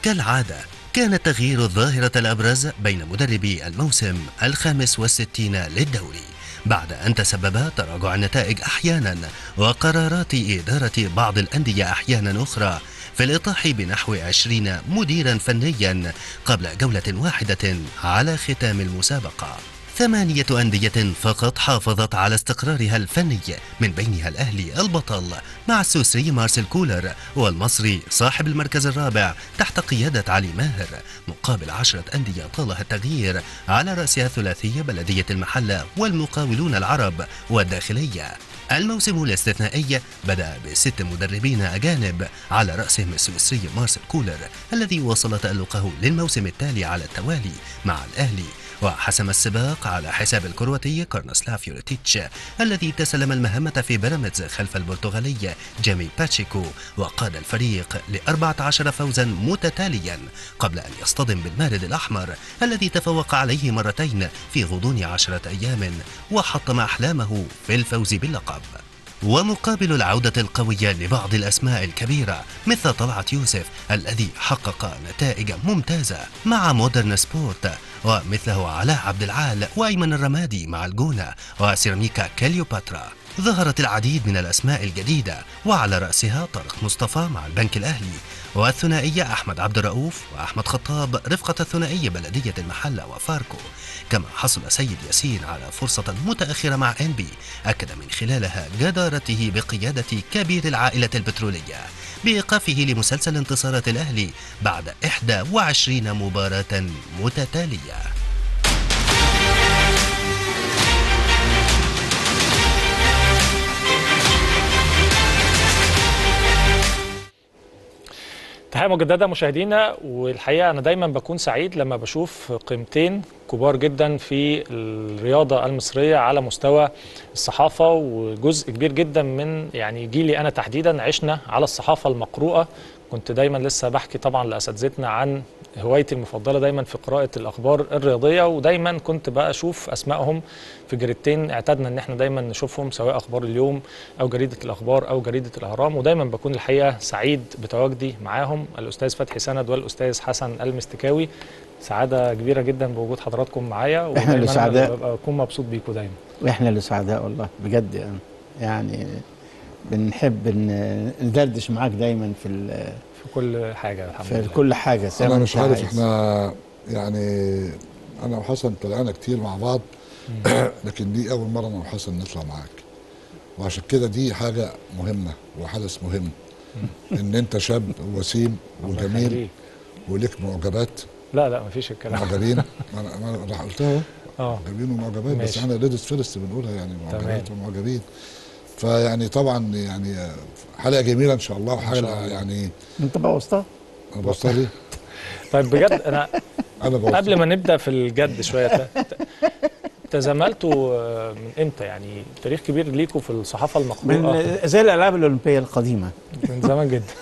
كالعادة كان تغيير الظاهرة الأبرز بين مدربي الموسم الخامس والستين للدوري بعد أن تسبب تراجع النتائج أحيانا وقرارات إدارة بعض الأندية أحيانا أخرى في الإطاحة بنحو عشرين مديرا فنيا قبل جولة واحدة على ختام المسابقة ثمانية أندية فقط حافظت على استقرارها الفني من بينها الأهلي البطل مع السويسري مارسيل كولر والمصري صاحب المركز الرابع تحت قيادة علي ماهر مقابل عشرة أندية طالها التغيير على رأسها ثلاثية بلدية المحلة والمقاولون العرب والداخلية الموسم الاستثنائي بدأ بست مدربين أجانب على رأسهم السويسري مارسيل كولر الذي وصل تألقه للموسم التالي على التوالي مع الأهلي وحسم السباق على حساب الكرواتي كارنسلاف يوريتيتش الذي تسلم المهمة في بيراميدز خلف البرتغالي جيمي باتشيكو وقاد الفريق ل 14 فوزا متتاليا قبل أن يصطدم بالمارد الأحمر الذي تفوق عليه مرتين في غضون عشرة أيام وحطم أحلامه في الفوز باللقب ومقابل العودة القوية لبعض الأسماء الكبيرة مثل طلعت يوسف الذي حقق نتائج ممتازة مع مودرن سبورت ومثله علاء عبد العال وأيمن الرمادي مع الجونة وسيراميكا كليوباترا ظهرت العديد من الأسماء الجديدة وعلى رأسها طارق مصطفى مع البنك الأهلي والثنائية أحمد عبد الرؤوف وأحمد خطاب رفقة الثنائية بلدية المحلة وفاركو كما حصل سيد ياسين على فرصة متأخرة مع إنبي أكد من خلالها جدارته بقيادة كبير العائلة البترولية بإيقافه لمسلسل انتصارات الأهلي بعد 21 مباراة متتالية تحية مجددة مشاهدينا والحقيقة أنا دايما بكون سعيد لما بشوف قيمتين كبار جدا في الرياضة المصرية على مستوى الصحافة وجزء كبير جدا من يعني جيلي أنا تحديدا عشنا على الصحافة المقروءة كنت دايما لسه بحكي طبعا لأساتذتنا عن هوايتي المفضلة دايما في قراءة الأخبار الرياضية ودايما كنت بقى أشوف أسمائهم في جريدتين اعتدنا إن احنا دايما نشوفهم سواء أخبار اليوم أو جريدة الأخبار أو جريدة الأهرام ودايما بكون الحقيقة سعيد بتواجدي معاهم الأستاذ فتحي سند والأستاذ حسن المستكاوي سعادة كبيرة جدا بوجود حضراتكم معايا إحنا اللي سعداء. ببقى بكون مبسوط بيكم دايما واحنا اللي سعداء والله بجد يعني يعني بنحب ان ندردش معاك دايما في ال- في كل حاجة الحمد في لله كل حاجه زي ما انا أنت مش عارف عايز. احنا يعني انا وحسن طلعنا كتير مع بعض لكن دي اول مره انا وحسن نطلع معاك وعشان كده دي حاجه مهمه وحدث مهم ان انت شاب وسيم الله وجميل يخليك. وليك معجبات لا لا مفيش الكلام معجبين ما انا ما أنا راح قلتها أهو. اه معجبين ومعجبات بس ماشي. احنا ليديز فيرست بنقولها يعني تمام. معجبات ومعجبين فيعني طبعا يعني حلقه جميله ان شاء الله شاء وحلقه الله. يعني انت بوظتها انا بوصلها ليه؟ طيب بجد أنا انا بوصلها قبل ما نبدا في الجد شويه ت- ت- تزاملتوا آه، من امتى يعني تاريخ كبير ليكوا في الصحافه من المقروءه زي الالعاب الاولمبيه القديمه من زمان جدا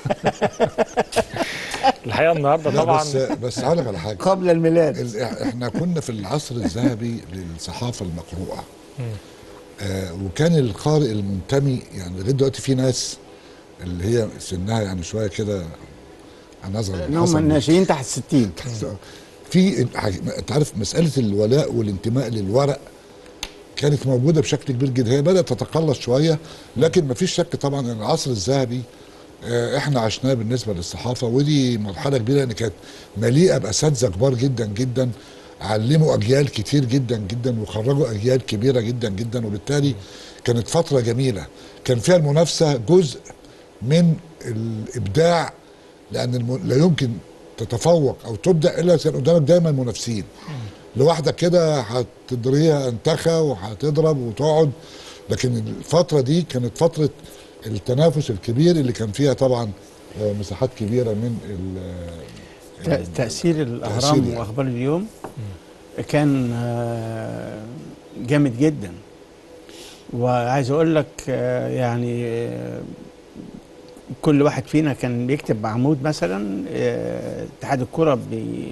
الحقيقه النهارده لا طبعا بس بس هقول لك على حاجه قبل الميلاد ال- احنا كنا في العصر الذهبي للصحافه المقروءه آه وكان القارئ المنتمي يعني لغايه دلوقتي في ناس اللي هي سنها يعني شويه كده انا اصغر ان هم الناشئين تحت 60 في انت عارف مساله الولاء والانتماء للورق كانت موجوده بشكل كبير جدا هي بدات تتقلص شويه لكن ما فيش شك طبعا ان العصر الذهبي آه، احنا عشناه بالنسبه للصحافه ودي مرحله كبيره لان كانت مليئه باساتذه كبار جدا جدا علموا اجيال كتير جدا جدا وخرجوا اجيال كبيره جدا جدا وبالتالي كانت فتره جميله كان فيها المنافسه جزء من الابداع لان الم... لا يمكن تتفوق او تبدا الا كان قدامك دايما منافسين لوحدك كده هتضريها انتخى وهتضرب وتقعد لكن الفتره دي كانت فتره التنافس الكبير اللي كان فيها طبعا آه، مساحات كبيره من ال- ت- تاثير الاهرام تأثير يعني. واخبار اليوم كان آه، جامد جدا وعايز اقول لك آه، يعني آه، كل واحد فينا كان بيكتب عمود مثلا آه، اتحاد الكره بي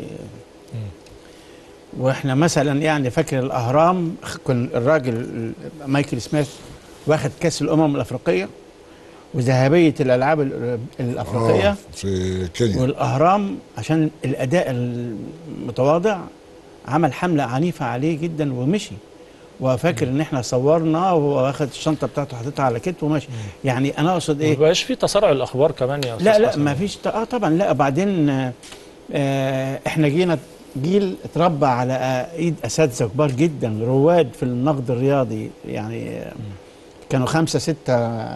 واحنا مثلا يعني فاكر الاهرام كان الراجل مايكل سميث واخد كاس الامم الافريقيه وذهبيه الالعاب ال- الافريقيه آه في كينيا والاهرام عشان الاداء المتواضع عمل حمله عنيفه عليه جدا ومشي وفاكر ان احنا صورنا وهو واخد الشنطه بتاعته حاططها على كتفه وماشي يعني انا اقصد ما ايه بقاش في تسارع الاخبار كمان يا استاذ لا لا حسن. ما فيش اه طبعا لا وبعدين آه، آه احنا جينا جيل اتربى على آه، ايد اساتذه كبار جدا رواد في النقد الرياضي يعني آه، كانوا خمسه سته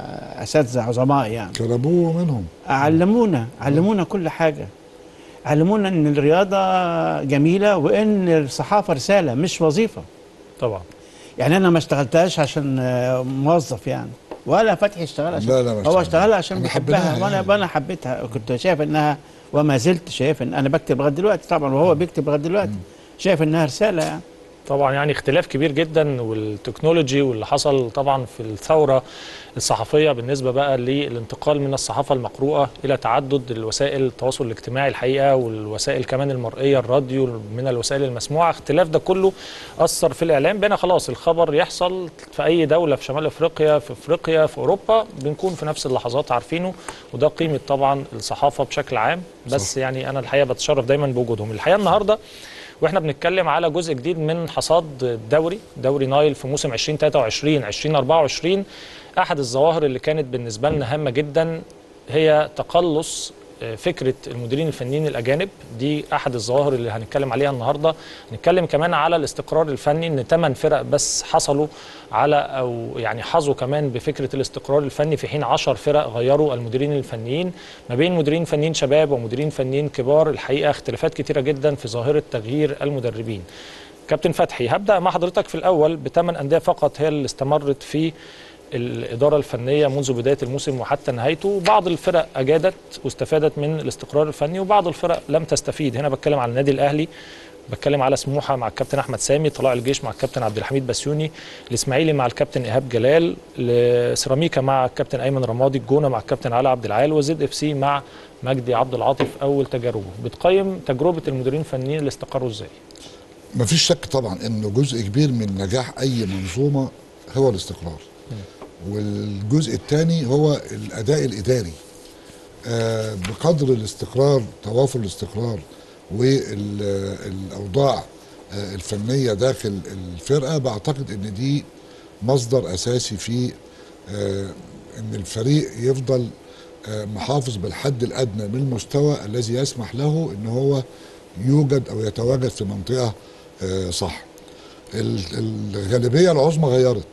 اساتذه عظماء يعني كان ابوه منهم علمونا علمونا كل حاجه علمونا ان الرياضه جميله وان الصحافه رساله مش وظيفه طبعا يعني انا ما اشتغلتهاش عشان آه، موظف يعني ولا فتحي اشتغل عشان لا لا ما هو اشتغلها. اشتغلها عشان أنا بيحبها حبيناها وانا يعني. وانا حبيتها كنت شايف انها وما زلت شايف ان انا بكتب لغايه دلوقتي طبعا وهو بيكتب لغايه دلوقتي شايف انها رساله يعني طبعا يعني اختلاف كبير جدا والتكنولوجي واللي حصل طبعا في الثوره الصحفيه بالنسبه بقى للانتقال من الصحافه المقروءه الى تعدد الوسائل التواصل الاجتماعي الحقيقه والوسائل كمان المرئيه الراديو من الوسائل المسموعه اختلاف ده كله اثر في الاعلام بقينا خلاص الخبر يحصل في اي دوله في شمال افريقيا في افريقيا في اوروبا بنكون في نفس اللحظات عارفينه وده قيمه طبعا الصحافه بشكل عام بس يعني انا الحقيقه بتشرف دايما بوجودهم الحقيقه النهارده واحنا بنتكلم على جزء جديد من حصاد الدوري دوري نايل في موسم 2023 2024 احد الظواهر اللي كانت بالنسبه لنا هامه جدا هي تقلص آه، فكره المديرين الفنيين الاجانب دي احد الظواهر اللي هنتكلم عليها النهارده نتكلم كمان على الاستقرار الفني ان ثمان فرق بس حصلوا على او يعني حظوا كمان بفكره الاستقرار الفني في حين 10 فرق غيروا المديرين الفنيين ما بين مديرين فنيين شباب ومديرين فنيين كبار الحقيقه اختلافات كتيره جدا في ظاهره تغيير المدربين كابتن فتحي هبدا مع حضرتك في الاول بثمان انديه فقط هي اللي استمرت في الإدارة الفنية منذ بداية الموسم وحتى نهايته بعض الفرق أجادت واستفادت من الاستقرار الفني وبعض الفرق لم تستفيد هنا بتكلم على النادي الأهلي بتكلم على سموحة مع الكابتن أحمد سامي طلائع الجيش مع الكابتن عبد الحميد بسيوني الإسماعيلي مع الكابتن إيهاب جلال سيراميكا مع الكابتن أيمن رمادي الجونة مع الكابتن علي عبد العال وزد اف سي مع مجدي عبد العاطف أول تجاربه بتقيم تجربة المديرين الفنيين اللي استقروا إزاي؟ ما فيش شك طبعا انه جزء كبير من نجاح اي منظومه هو الاستقرار والجزء الثاني هو الاداء الاداري آه بقدر الاستقرار توافر الاستقرار والاوضاع آه الفنيه داخل الفرقه بعتقد ان دي مصدر اساسي في آه ان الفريق يفضل آه محافظ بالحد الادنى من المستوى الذي يسمح له ان هو يوجد او يتواجد في منطقه آه صح ال- الغالبيه العظمى غيرت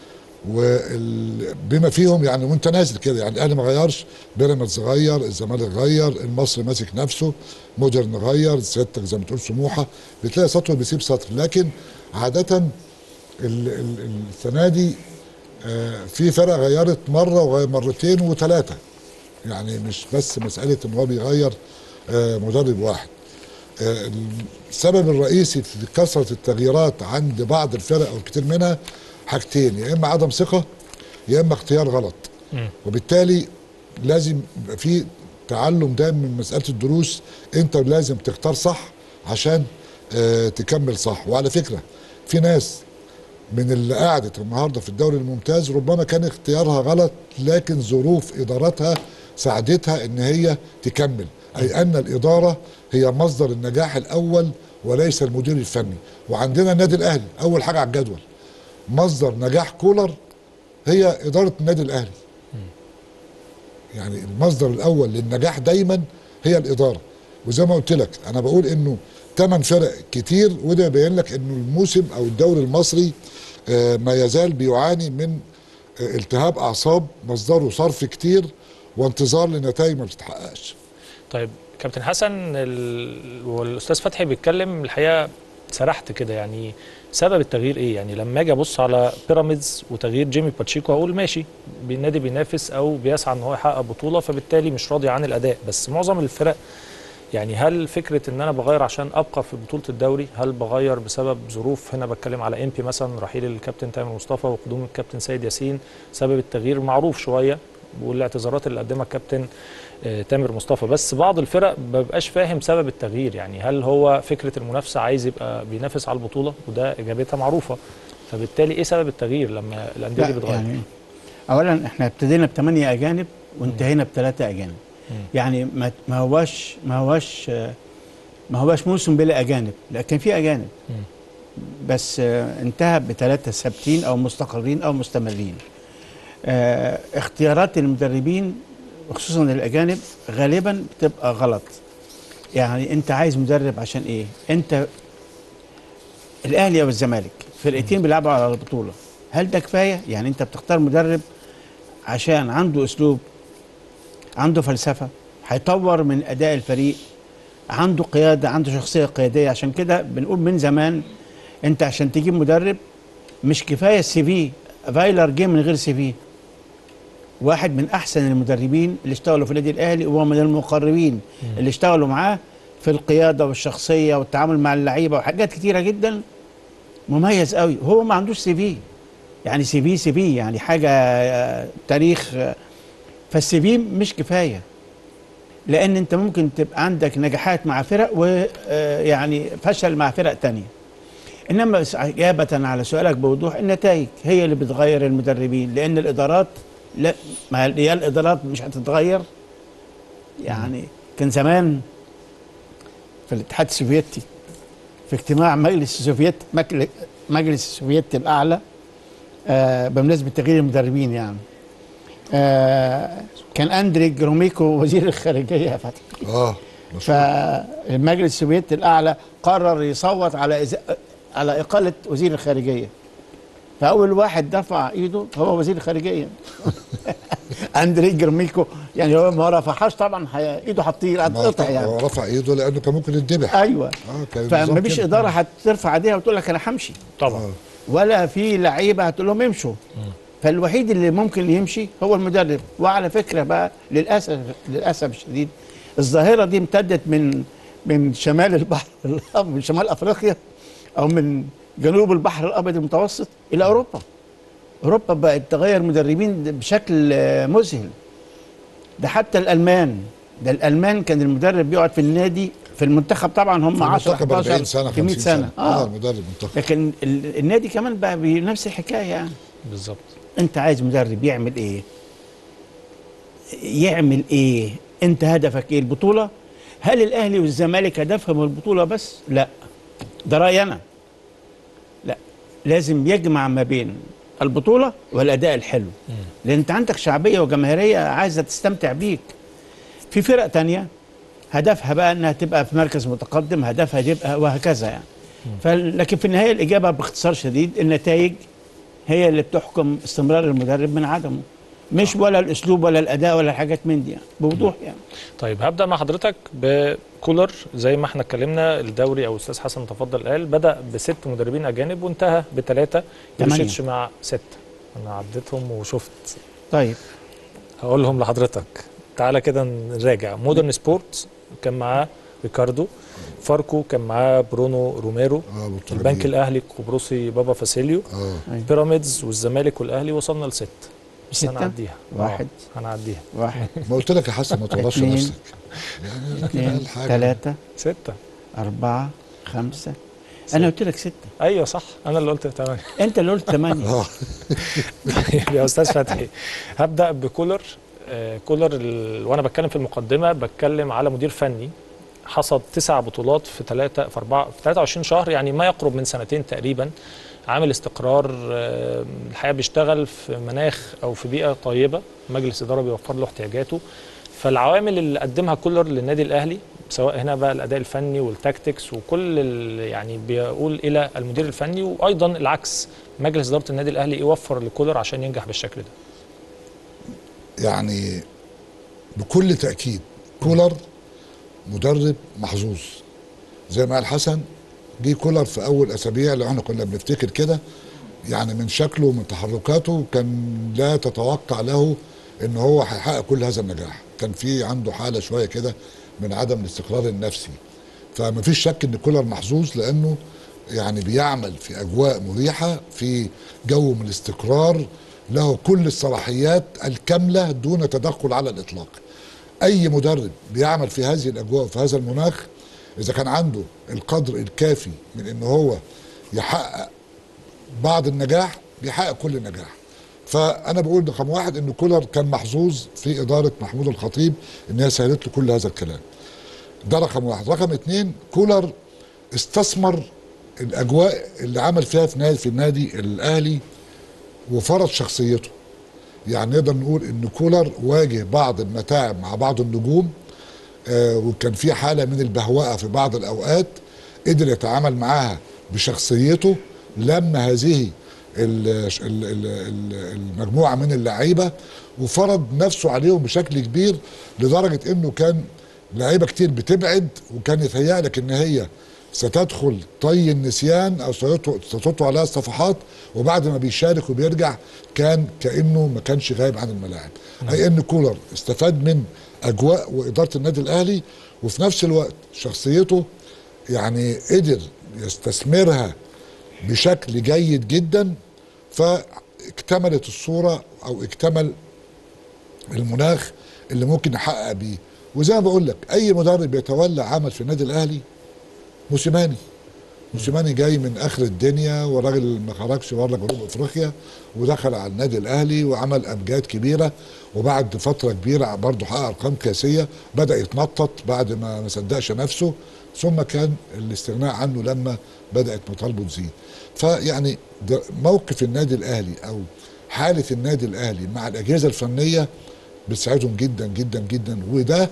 وبما فيهم يعني وانت نازل كده يعني الاهلي ما غيرش بيراميدز غير الزمالك غير المصري ماسك نفسه مودرن غير سيادتك زي ما تقول سموحه بتلاقي سطر بيسيب سطر لكن عاده ال- ال- السنه دي آه، في فرق غيرت مره ومرتين وثلاثه يعني مش بس مساله ان هو بيغير آه، مدرب واحد آه، السبب الرئيسي في كثره التغييرات عند بعض الفرق او الكثير منها حاجتين يا اما عدم ثقه يا اما اختيار غلط وبالتالي لازم يبقى في تعلم دايما من مساله الدروس انت لازم تختار صح عشان آه تكمل صح وعلى فكره في ناس من اللي قعدت النهارده في الدوري الممتاز ربما كان اختيارها غلط لكن ظروف ادارتها ساعدتها ان هي تكمل اي ان الاداره هي مصدر النجاح الاول وليس المدير الفني وعندنا النادي الاهلي اول حاجه على الجدول مصدر نجاح كولر هي اداره النادي الاهلي يعني المصدر الاول للنجاح دايما هي الاداره وزي ما قلت لك انا بقول انه ثمان فرق كتير وده يبين لك انه الموسم او الدوري المصري آه، ما يزال بيعاني من آه، التهاب اعصاب مصدره صرف كتير وانتظار لنتائج ما بتتحققش طيب كابتن حسن ال... والاستاذ فتحي بيتكلم الحقيقه سرحت كده يعني سبب التغيير ايه يعني لما اجي ابص على بيراميدز وتغيير جيمي باتشيكو هقول ماشي النادي بينافس او بيسعى ان هو يحقق بطوله فبالتالي مش راضي عن الاداء بس معظم الفرق يعني هل فكره ان انا بغير عشان ابقى في بطوله الدوري هل بغير بسبب ظروف هنا بتكلم على امبي مثلا رحيل الكابتن تامر مصطفى وقدوم الكابتن سيد ياسين سبب التغيير معروف شويه والاعتذارات اللي قدمها الكابتن آه، تامر مصطفى بس بعض الفرق ما بقاش فاهم سبب التغيير يعني هل هو فكره المنافسه عايز يبقى بينافس على البطوله وده اجابتها معروفه فبالتالي ايه سبب التغيير لما الانديه دي لا بتغير يعني اولا احنا ابتدينا بثمانيه اجانب وانتهينا بثلاثه اجانب يعني ما ما هواش ما هواش آه، ما هواش موسم بلا اجانب لكن في اجانب بس آه، انتهى بثلاثه ثابتين او مستقرين او مستمرين آه، اختيارات المدربين خصوصا الاجانب غالبا بتبقى غلط يعني انت عايز مدرب عشان ايه انت الاهلي او الزمالك فرقتين بيلعبوا على البطوله هل ده كفايه يعني انت بتختار مدرب عشان عنده اسلوب عنده فلسفه هيطور من اداء الفريق عنده قياده عنده شخصيه قياديه عشان كده بنقول من زمان انت عشان تجيب مدرب مش كفايه السي في فايلر جه من غير سي في واحد من احسن المدربين اللي اشتغلوا في النادي الاهلي وهو من المقربين اللي اشتغلوا معاه في القياده والشخصيه والتعامل مع اللعيبه وحاجات كتيره جدا مميز قوي هو ما عندوش سي في يعني سي في سي في يعني حاجه آه، تاريخ آه، فالسي في مش كفايه لان انت ممكن تبقى عندك نجاحات مع فرق ويعني فشل مع فرق تانية انما بس اجابه على سؤالك بوضوح النتائج هي اللي بتغير المدربين لان الادارات لا ما هي الادارات مش هتتغير يعني كان زمان في الاتحاد السوفيتي في اجتماع مجلس السوفيتي مجل- مجلس السوفيتي الاعلى آه بمناسبه تغيير المدربين يعني آه كان اندري جروميكو وزير الخارجيه يا فتحي اه مشهور. فالمجلس السوفيتي الاعلى قرر يصوت على إز... على اقاله وزير الخارجيه فاول واحد دفع ايده هو وزير الخارجيه اندري جرميكو يعني هو ما رفعهاش طبعا هي- ايده هتطير ما هتقطع هو يعني رفع ايده لانه كان ممكن يتذبح ايوه اه كان فما نظام فيش كده. اداره هترفع ايديها وتقول لك انا همشي طبعا ولا في لعيبه هتقول لهم امشوا فالوحيد اللي ممكن يمشي هو المدرب وعلى فكره بقى للاسف للاسف الشديد الظاهره دي امتدت من من شمال البحر الابيض من شمال افريقيا او من جنوب البحر الابيض المتوسط الى اوروبا اوروبا بقت تغير مدربين بشكل آه، مذهل ده حتى الالمان ده الالمان كان المدرب بيقعد في النادي في المنتخب طبعا هم في 10 المنتخب 40 11 سنه 100 50 سنه اه اه المدرب منتخب لكن ال- النادي كمان بقى بنفس الحكايه يعني بالظبط انت عايز مدرب يعمل ايه يعمل ايه انت هدفك ايه البطوله هل الاهلي والزمالك هدفهم البطوله بس لا ده رايي انا لا لازم يجمع ما بين البطوله والاداء الحلو لان انت عندك شعبيه وجماهيريه عايزه تستمتع بيك في فرق تانية هدفها بقى انها تبقى في مركز متقدم هدفها تبقى وهكذا يعني فل- لكن في النهايه الاجابه باختصار شديد النتائج هي اللي بتحكم استمرار المدرب من عدمه مش ولا الاسلوب ولا الاداء ولا الحاجات من دي يعني بوضوح يعني طيب هبدا مع حضرتك بكولر زي ما احنا اتكلمنا الدوري او استاذ حسن تفضل قال بدا بست مدربين اجانب وانتهى بثلاثه تمانية. يوشيتش مع سته انا عديتهم وشفت طيب هقولهم لحضرتك تعالى كده نراجع مودرن سبورت كان معاه ريكاردو فاركو كان معاه برونو روميرو اه بالتربية. البنك الاهلي القبرصي بابا فاسيليو اه بيراميدز والزمالك والاهلي وصلنا لست بس ستة؟ هنعديها واحد. آه، هنعديها واحد ما قلت لك يا حسن ما تورطش اتنين. نفسك يعني اثنين أقل حاجة. ثلاثة ستة أربعة خمسة أنا قلت لك ستة ايوه صح انا اللي قلت تمام أنت اللي قلت ثمانية اه طيب يا استاذ فتحي هبدا بكولر آه كولر ال... وانا بتكلم في المقدمه بتكلم على مدير فني حصد تسع بطولات في ثلاثة في أربعة في 23 شهر يعني ما يقرب من سنتين تقريبا عامل استقرار آه، الحقيقه بيشتغل في مناخ او في بيئه طيبه مجلس اداره بيوفر له احتياجاته فالعوامل اللي قدمها كولر للنادي الاهلي سواء هنا بقى الاداء الفني والتاكتكس وكل ال- يعني بيقول الى المدير الفني وايضا العكس مجلس اداره النادي الاهلي يوفر لكولر عشان ينجح بالشكل ده يعني بكل تأكيد كولر مدرب محظوظ زي ما قال حسن جه كولر في أول أسابيع لو احنا كنا بنفتكر كده يعني من شكله ومن تحركاته كان لا تتوقع له ان هو هيحقق كل هذا النجاح كان في عنده حالة شوية كده من عدم الاستقرار النفسي فما فيش شك ان كولر محظوظ لانه يعني بيعمل في اجواء مريحه في جو من الاستقرار له كل الصلاحيات الكامله دون تدخل على الاطلاق اي مدرب بيعمل في هذه الاجواء وفي هذا المناخ اذا كان عنده القدر الكافي من ان هو يحقق بعض النجاح بيحقق كل النجاح فانا بقول رقم واحد ان كولر كان محظوظ في اداره محمود الخطيب ان هي سهلت له كل هذا الكلام ده رقم واحد رقم اتنين كولر استثمر الاجواء اللي عمل فيها في نادي في النادي الاهلي وفرض شخصيته يعني نقدر نقول ان كولر واجه بعض المتاعب مع بعض النجوم آه وكان في حاله من البهوأه في بعض الاوقات قدر يتعامل معاها بشخصيته لما هذه ال- ال- ال- ال- المجموعه من اللعيبه وفرض نفسه عليهم بشكل كبير لدرجه انه كان لعيبه كتير بتبعد وكان يتهيأ لك ان هي ستدخل طي النسيان او ستطو- ستطوي عليها الصفحات وبعد ما بيشارك وبيرجع كان كانه ما كانش غايب عن الملاعب اي ان كولر استفاد من اجواء واداره النادي الاهلي وفي نفس الوقت شخصيته يعني قدر يستثمرها بشكل جيد جدا فاكتملت الصوره او اكتمل المناخ اللي ممكن نحقق بيه وزي ما بقول لك اي مدرب يتولى عمل في النادي الاهلي موسيماني موسيماني جاي من اخر الدنيا وراجل ما خرجش بره جنوب افريقيا ودخل على النادي الاهلي وعمل امجاد كبيره وبعد فتره كبيره برضه حقق ارقام قياسيه بدا يتنطط بعد ما ما صدقش نفسه ثم كان الاستغناء عنه لما بدات مطالبه تزيد فيعني ده موقف النادي الاهلي او حاله النادي الاهلي مع الاجهزه الفنيه بتساعدهم جدا جدا جدا وده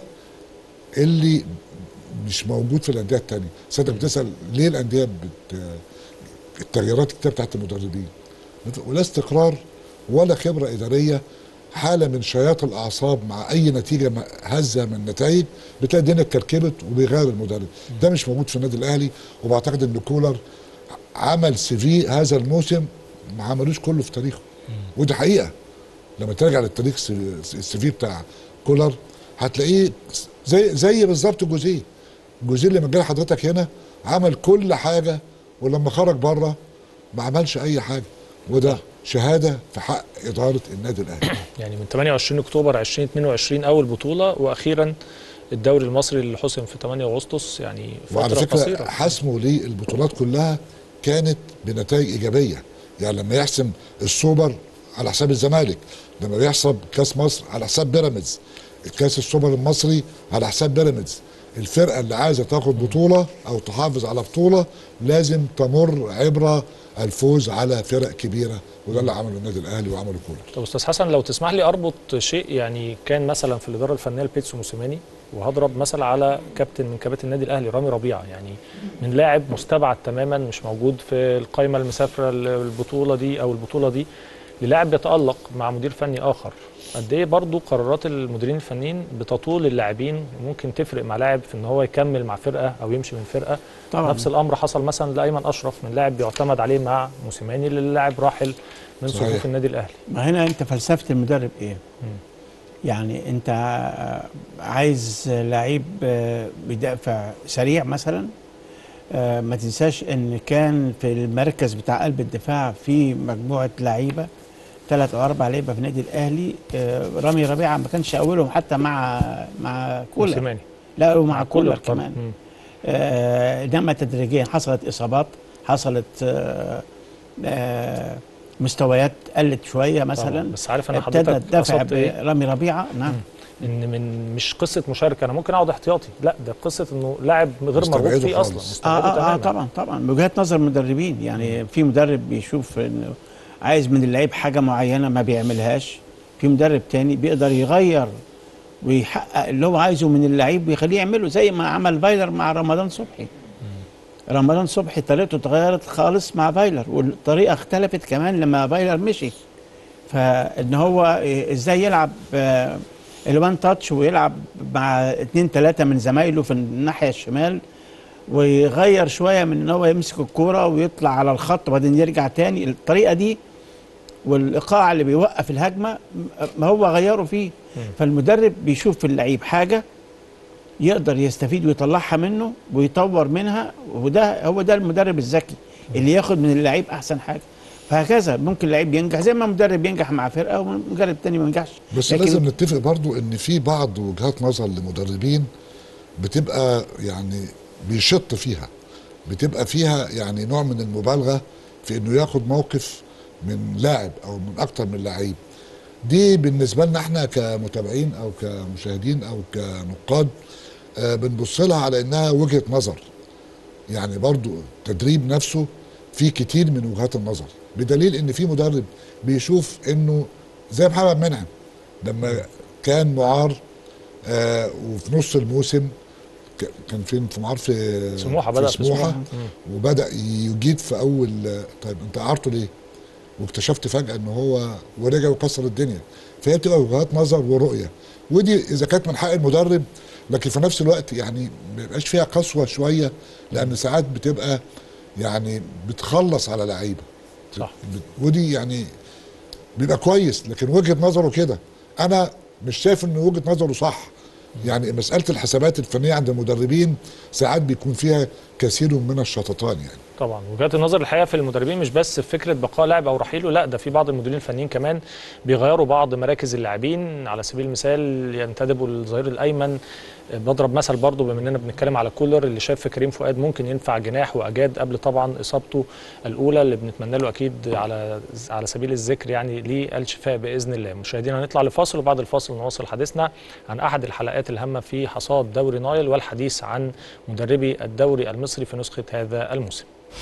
اللي مش موجود في الانديه التانية ساعتك بتسال ليه الانديه بت... التغييرات الكتير بتاعت المدربين ولا استقرار ولا خبره اداريه حاله من شياط الاعصاب مع اي نتيجه م- هزه من النتائج بتلاقي الدنيا اتكركبت وبيغير المدرب ده مش موجود في النادي الاهلي وبعتقد ان كولر عمل سي في هذا الموسم ما عملوش كله في تاريخه ودي حقيقه لما ترجع للتاريخ الس- السي في بتاع كولر هتلاقيه زي زي بالظبط جوزيه جوزيه لما جه حضرتك هنا عمل كل حاجه ولما خرج بره ما عملش اي حاجه وده شهاده في حق اداره النادي الاهلي يعني من 28 اكتوبر 2022 اول بطوله واخيرا الدوري المصري اللي حسم في 8 اغسطس يعني وعلى فتره فكره قصيره حسمه للبطولات كلها كانت بنتائج ايجابيه يعني لما يحسم السوبر على حساب الزمالك لما بيحسب كاس مصر على حساب بيراميدز الكاس السوبر المصري على حساب بيراميدز الفرقه اللي عايزه تاخد بطوله او تحافظ على بطوله لازم تمر عبر الفوز على فرق كبيره وده اللي عمله النادي الاهلي وعمله كولر طب استاذ حسن لو تسمح لي اربط شيء يعني كان مثلا في الاداره الفنيه لبيتسو موسيماني وهضرب مثل على كابتن من كباتن النادي الاهلي رامي ربيعه يعني من لاعب مستبعد تماما مش موجود في القائمه المسافره البطوله دي او البطوله دي للاعب بيتالق مع مدير فني اخر قد ايه برضه قرارات المديرين الفنيين بتطول اللاعبين وممكن تفرق مع لاعب في ان هو يكمل مع فرقه او يمشي من فرقه طبعا نفس الامر حصل مثلا لايمن اشرف من لاعب بيعتمد عليه مع موسيماني للاعب راحل من صحيح. صفوف النادي الاهلي ما هنا انت فلسفه المدرب ايه؟ يعني انت ع- عايز لعيب آه، بيدافع سريع مثلا آه، ما تنساش ان كان في المركز بتاع قلب الدفاع في مجموعه لعيبه ثلاث او اربع لعيبه في النادي الاهلي آه، رامي ربيعه ما كانش اولهم حتى مع مع كولر موسيماني لا ومع كولر طبعاً. كمان مم. آه، انما تدريجيا حصلت اصابات حصلت آه، آه، مستويات قلت شويه مثلا طبعاً. بس عارف انا ابتدى حضرتك الدفع قصدت ايه برامي ربيعه نعم ان من مش قصه مشاركه انا ممكن اقعد احتياطي لا ده قصه انه لاعب غير مرغوب مستبعده فيه خالص. اصلا آه, مستبعده آه, اه تماما طبعا طبعا من وجهات نظر المدربين يعني في مدرب بيشوف انه عايز من اللعيب حاجه معينه ما بيعملهاش في مدرب تاني بيقدر يغير ويحقق اللي هو عايزه من اللعيب ويخليه يعمله زي ما عمل فايلر مع رمضان صبحي رمضان صبحي طريقته اتغيرت خالص مع فايلر والطريقه اختلفت كمان لما فايلر مشي فان هو إيه ازاي يلعب آه، الوان تاتش ويلعب مع اتنين تلاته من زمايله في الناحيه الشمال ويغير شويه من ان هو يمسك الكوره ويطلع على الخط وبعدين يرجع تاني الطريقه دي والايقاع اللي بيوقف الهجمه ما هو غيره فيه فالمدرب بيشوف في اللعيب حاجه يقدر يستفيد ويطلعها منه ويطور منها وده هو ده المدرب الذكي اللي ياخد من اللعيب احسن حاجه فهكذا ممكن لعيب ينجح زي ما مدرب ينجح مع فرقه ومدرب تاني ما ينجحش بس لكن- لازم نتفق برضو ان في بعض وجهات نظر لمدربين بتبقى يعني بيشط فيها بتبقى فيها يعني نوع من المبالغه في انه ياخد موقف من لاعب او من اكتر من لعيب دي بالنسبه لنا احنا كمتابعين او كمشاهدين او كنقاد آه، بنبص لها على انها وجهه نظر يعني برضو التدريب نفسه فيه كتير من وجهات النظر بدليل ان في مدرب بيشوف انه زي محمد منعم لما كان معار آه وفي نص الموسم ك- كان فين في معار في سموحة بدأ في سموحه سموحة. وبدا يجيد في اول طيب انت قعدته ليه؟ واكتشفت فجاه ان هو ورجع وكسر الدنيا فهي بتبقى وجهات نظر ورؤيه ودي اذا كانت من حق المدرب لكن في نفس الوقت يعني ما يبقاش فيها قسوه شويه لان ساعات بتبقى يعني بتخلص على لعيبه صح. بت- ودي يعني بيبقى كويس لكن وجهه نظره كده انا مش شايف ان وجهه نظره صح يعني مساله الحسابات الفنيه عند المدربين ساعات بيكون فيها كثير من الشططان يعني طبعا وجهات النظر الحقيقه في المدربين مش بس في فكره بقاء لاعب او رحيله لا ده في بعض المديرين الفنيين كمان بيغيروا بعض مراكز اللاعبين على سبيل المثال ينتدبوا الظهير الايمن بضرب مثل برضه بما اننا بنتكلم على كولر اللي شاف في كريم فؤاد ممكن ينفع جناح واجاد قبل طبعا اصابته الاولى اللي بنتمنى له اكيد على على سبيل الذكر يعني للشفاء باذن الله مشاهدينا هنطلع لفاصل وبعد الفاصل نواصل حديثنا عن احد الحلقات الهامه في حصاد دوري نايل والحديث عن مدربي الدوري المصري في نسخه هذا الموسم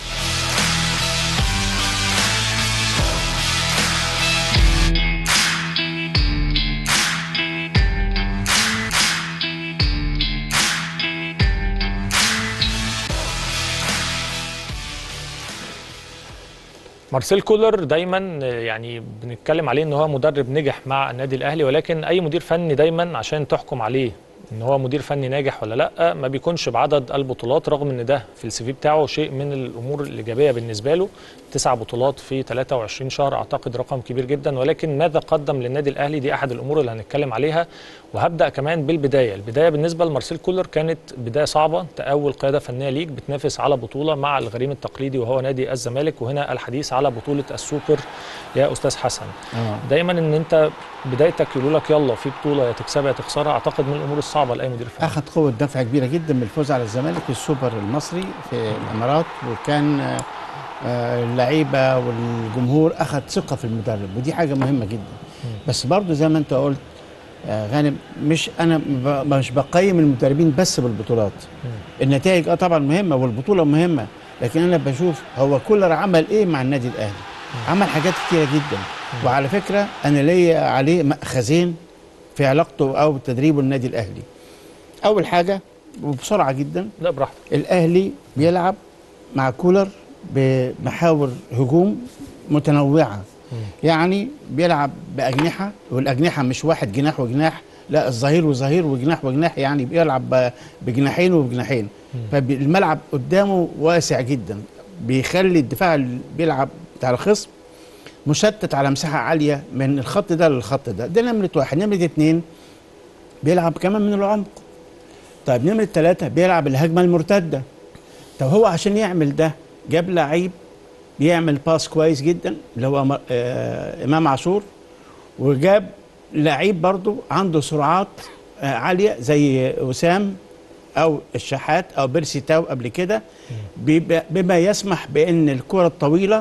مارسيل كولر دايما يعني بنتكلم عليه ان هو مدرب نجح مع النادي الاهلي ولكن اي مدير فني دايما عشان تحكم عليه ان هو مدير فني ناجح ولا لا ما بيكونش بعدد البطولات رغم ان ده في السي في بتاعه شيء من الامور الايجابيه بالنسبه له تسع بطولات في 23 شهر اعتقد رقم كبير جدا ولكن ماذا قدم للنادي الاهلي دي احد الامور اللي هنتكلم عليها وهبدا كمان بالبدايه البدايه بالنسبه لمارسيل كولر كانت بدايه صعبه انت اول قياده فنيه ليك بتنافس على بطوله مع الغريم التقليدي وهو نادي الزمالك وهنا الحديث على بطوله السوبر يا استاذ حسن آه. دايما ان انت بدايتك يقولوا لك يلا في بطوله يا تكسبها يا تخسرها اعتقد من الامور الصعبه لاي مدير فني اخذ قوه دفع كبيره جدا من الفوز على الزمالك في السوبر المصري في الامارات وكان آه، آه، اللعيبه والجمهور اخذ ثقه في المدرب ودي حاجه مهمه جدا بس برضو زي ما انت قلت آه، غانم مش انا ب- مش بقيم المدربين بس بالبطولات النتائج اه طبعا مهمه والبطوله مهمه لكن انا بشوف هو كولر عمل ايه مع النادي الاهلي عمل حاجات كتيره جدا وعلى فكره انا ليا عليه مأخذين في علاقته او تدريبه النادي الاهلي اول حاجه وبسرعه جدا لا براحتك الاهلي بيلعب مع كولر بمحاور هجوم متنوعه يعني بيلعب باجنحه والاجنحه مش واحد جناح وجناح لا الظهير وظهير وجناح وجناح يعني بيلعب ب- بجناحين وبجناحين فالملعب قدامه واسع جدا بيخلي الدفاع اللي بيلعب بتاع الخصم مشتت على مساحه عاليه من الخط ده للخط ده ده نمره واحد نمره اتنين بيلعب كمان من العمق طيب نمرة ثلاثة بيلعب الهجمة المرتدة طب هو عشان يعمل ده جاب لعيب بيعمل باس كويس جدا اللي هو م- آه إمام عاشور وجاب لعيب برضو عنده سرعات آه عالية زي وسام أو الشحات أو بيرسي تاو قبل كده بيبقى- بما يسمح بأن الكرة الطويلة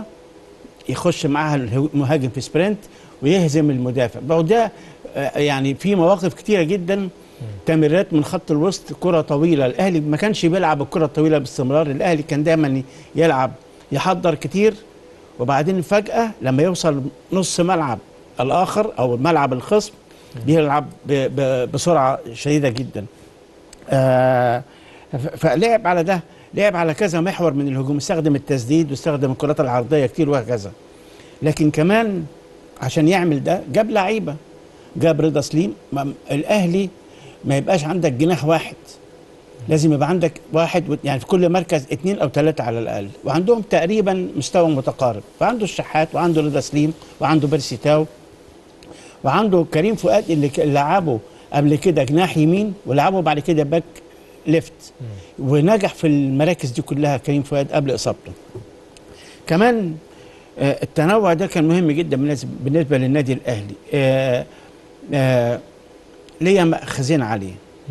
يخش معاها المهاجم في سبرنت ويهزم المدافع بقى ده آه، يعني في مواقف كتيرة جدا تمريرات من خط الوسط كرة طويلة الأهلي ما كانش بيلعب الكرة الطويلة باستمرار الأهلي كان دايما يلعب يحضر كتير وبعدين فجأة لما يوصل نص ملعب الآخر أو ملعب الخصم بيلعب ب- ب- بسرعة شديدة جدا آه، ف- فلعب على ده لعب على كذا محور من الهجوم استخدم التسديد واستخدم الكرات العرضية كتير وهكذا لكن كمان عشان يعمل ده جاب لعيبة جاب رضا سليم ما- الأهلي ما يبقاش عندك جناح واحد لازم يبقى عندك واحد و- يعني في كل مركز اثنين او ثلاثه على الاقل وعندهم تقريبا مستوى متقارب فعنده الشحات وعنده رضا سليم وعنده بيرسي تاو وعنده كريم فؤاد اللي ك- لعبه قبل كده جناح يمين ولعبه بعد كده باك ليفت ونجح في المراكز دي كلها كريم فؤاد قبل اصابته كمان آه، التنوع ده كان مهم جدا بالنسبه بالنسبه للنادي الاهلي آه، آه، ليا مأخذين عليه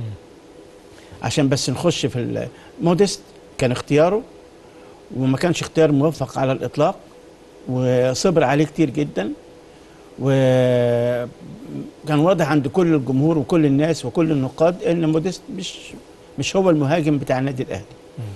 عشان بس نخش في ال- موديست كان اختياره وما كانش اختيار موفق على الاطلاق وصبر عليه كتير جدا وكان واضح عند كل الجمهور وكل الناس وكل النقاد ان موديست مش مش هو المهاجم بتاع النادي الاهلي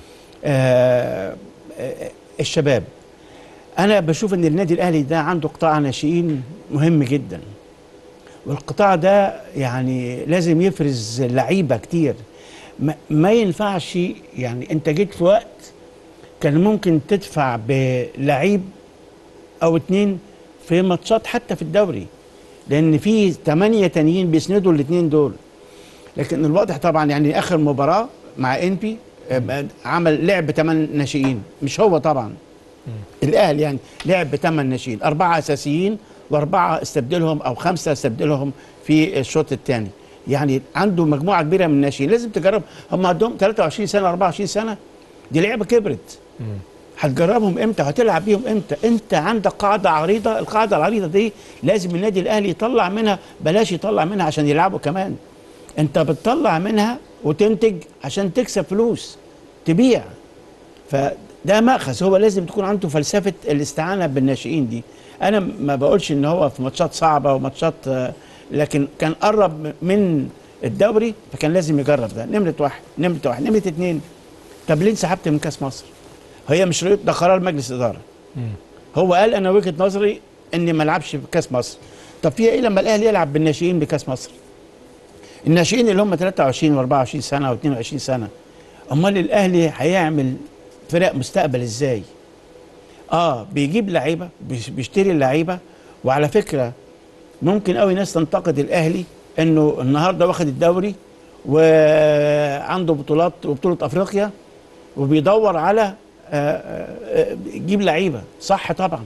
آه آه الشباب انا بشوف ان النادي الاهلي ده عنده قطاع ناشئين مهم جدا والقطاع ده يعني لازم يفرز لعيبه كتير ما, ما ينفعش يعني انت جيت في وقت كان ممكن تدفع بلعيب او اتنين في ماتشات حتى في الدوري لان في ثمانية تانيين بيسندوا الاثنين دول لكن الواضح طبعا يعني اخر مباراه مع انبي آه، عمل لعب ثمان ناشئين مش هو طبعا الاهلي يعني لعب بثمان ناشئين اربعه اساسيين واربعه استبدلهم او خمسه استبدلهم في الشوط الثاني يعني عنده مجموعه كبيره من الناشئين لازم تجرب هم عندهم 23 سنه 24 سنه دي لعبه كبرت هتجربهم امتى هتلعب بيهم امتى انت عندك قاعده عريضه القاعده العريضه دي لازم النادي الاهلي يطلع منها بلاش يطلع منها عشان يلعبوا كمان انت بتطلع منها وتنتج عشان تكسب فلوس تبيع فده مأخذ هو لازم تكون عنده فلسفه الاستعانه بالناشئين دي انا ما بقولش ان هو في ماتشات صعبه وماتشات آه، لكن كان قرب من الدوري فكان لازم يجرب ده نمره واحد نمره واحد نمره اتنين طب ليه انسحبت من كاس مصر؟ هي مش رؤية ده قرار مجلس اداره هو قال انا وجهه نظري اني ما العبش في كاس مصر طب في ايه لما الاهلي يلعب بالناشئين بكاس مصر الناشئين اللي هم 23 و24 سنه و22 سنه امال الاهلي هيعمل فرق مستقبل ازاي اه بيجيب لعيبه بيش- بيشتري اللعيبه وعلى فكره ممكن قوي ناس تنتقد الاهلي انه النهارده واخد الدوري وعنده بطولات وبطوله افريقيا وبيدور على آه، آه، آه، يجيب لعيبه صح طبعا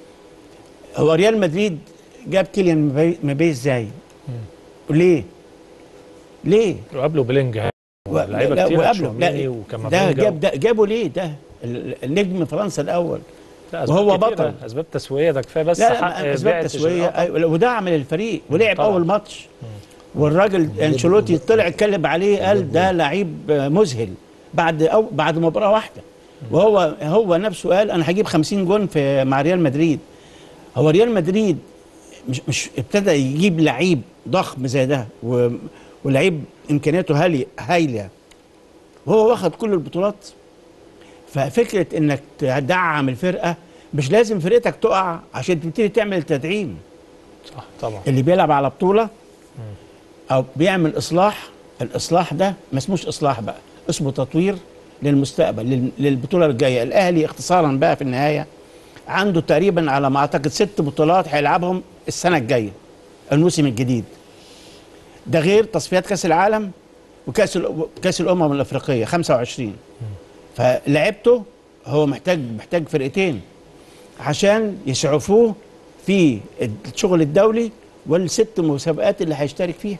هو ريال مدريد جاب كيليان مبابي- مبابي ازاي؟ ليه؟ ليه؟ وقبله بلينجهام و- لعيبه لا، كتير وقبله تشاوميني لا وكامافينجا ده جاب ده جابه ليه ده؟ ال- النجم فرنسا الاول لا، أسباب وهو كتيرة، بطل. اسباب تسويه ده كفايه بس لا حق لا اسباب بيع تسويه التيشيرتات. أيوة، وده عمل الفريق ولعب طبعا. اول ماتش والراجل انشيلوتي طلع اتكلم عليه قال ده لعيب مذهل بعد أو بعد مباراه واحده وهو هو نفسه قال انا هجيب 50 جون في مع ريال مدريد هو ريال مدريد مش مش ابتدى يجيب لعيب ضخم زي ده و- ولعيب امكانياته هالي هايله وهو واخد كل البطولات ففكره انك تدعم الفرقه مش لازم فرقتك تقع عشان تبتدي تعمل تدعيم صح طبعا اللي بيلعب على بطوله او بيعمل اصلاح الاصلاح ده ما اسموش اصلاح بقى اسمه تطوير للمستقبل لل- للبطوله الجايه الاهلي اختصارا بقى في النهايه عنده تقريبا على ما اعتقد ست بطولات هيلعبهم السنه الجايه الموسم الجديد ده غير تصفيات كاس العالم وكاس الأ- كاس الامم الافريقيه 25 فلعبته هو محتاج محتاج فرقتين عشان يسعفوه في الشغل الدولي والست مسابقات اللي هيشترك فيها